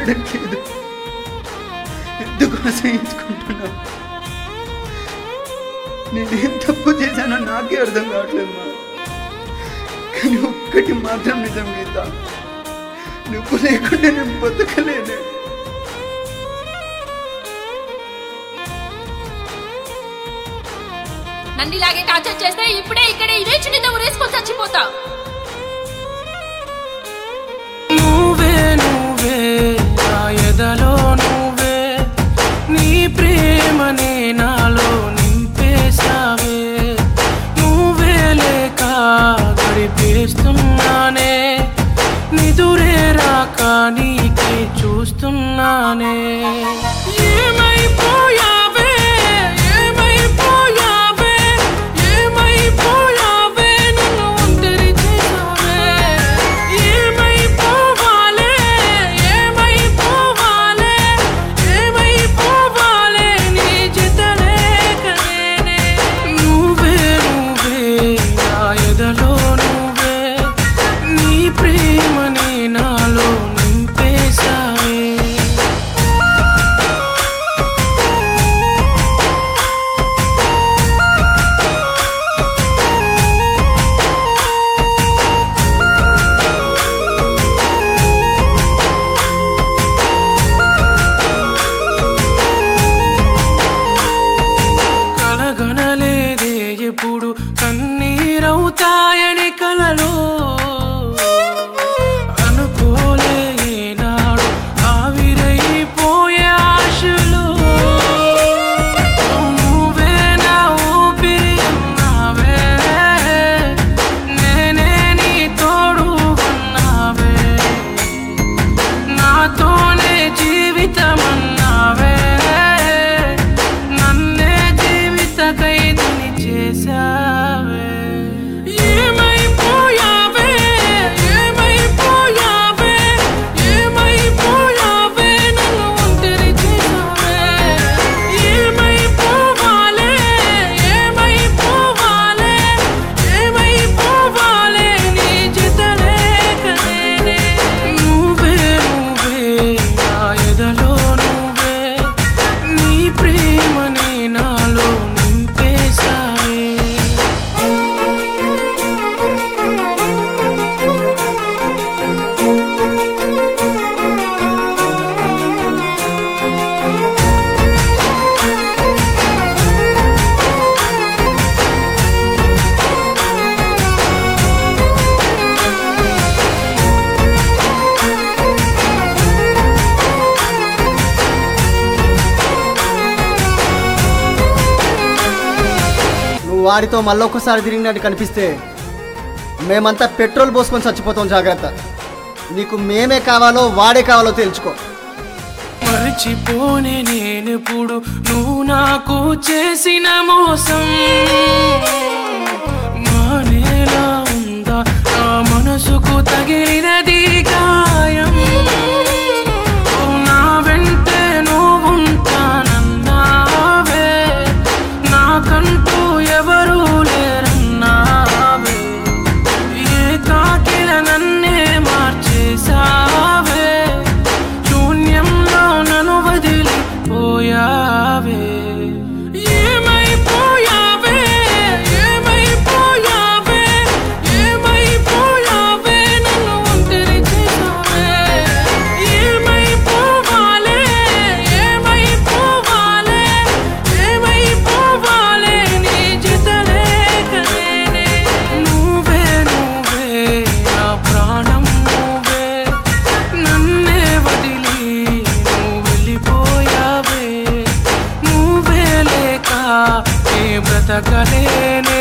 మాట్లాడట్లేదు ఎందుకు అసహించుకుంటున్నావు నేనేం తప్పు చేశానో నాకే అర్థం కావట్లేదు మా కానీ ఒక్కటి మాత్రం నిజం గీత నువ్వు లేకుండా నేను బతకలేనే నన్ను ఇలాగే టార్చర్ చేస్తే ఇప్పుడే ఇక్కడే ఇదే చున్నీతో ఉరేసుకొని చచ్చిపోతా నువ్వే నువ్వే నా ఎదలో నువ్వే నీ ప్రేమనే నాలో నింపేశావే నువ్వే లేక గడిపేస్తున్నానే నిదురే రాక నీకే చూస్తున్నానే ఏమైపోయావే ఏమైపోయావే ఏమైపోయావే నన్ను ఒంటరి చేసావే ఏమైపోవాలే ఏమైపోవాలే ఏమైపోవాలే నీ జతలేకనేనే నువ్వే నువ్వే నా ఎదలో నువ్వే నీ ప్రేమని నాలో నింపేశావే కలగనలేదే ఎప్పుడు కన్నీరవుతాయని కలలో అనుకోలే ఏనాడు ఆవిరైపోయే ఆశలు నువ్వే నా ఊపిరి అన్నావే నేనే నీ తోడు ఉన్నావే నాతోనే జీవితమన్నావే నన్నే జీవిత ఖైదుని చేశావే ఏమైపోయావే ఏమైపోయావే ఏమైపోయావే నన్ను ఒంటరి చేసావే ఏమైపోవాలే ఏమైపోవాలే ఏమైపోవాలే నీ జతలేకనేనే నువ్వే నువ్వే నా ఎదలో నువ్వే నీ ప్రేమని నాలో నింపేశావే నువ్వు వాడితో మళ్ళొక్కసారి తిరిగినట్టు కనిపిస్తే మేమంతా పెట్రోల్ పోసుకొని చచ్చిపోతాం జాగ్రత్త నీకు మేమే కావాలో వాడే కావాలో తెలుసుకో మర్చిపోనే నేనెప్పుడు నువ్వు నాకు చేసిన మోసం మానేలా ఉందా నా మనసుకు తగిలినది గాయం ఓ నా వెంటే నువ్వుంటానన్నావే నాకంటూ ఎవరూ లేరన్నావే ఏ కాకిల నన్నే మార్చేసావే శూన్యంలో నన్ను వదిలిపోయావే ఏమైపోయావే ఏమైపోయావే ఏమైపోయావే నన్ను ఒంటరి చేసావే ఏమైపోవాలే ఏమైపోవాలే ఏమైపోవాలే నీ జతలేకనేనే నువ్వే నువ్వే నా ప్రాణం నువ్వే నన్నే వదిలి నువ్వు వెళ్ళిపోయావే నువ్వే లేక ఏ బ్రతకలేనే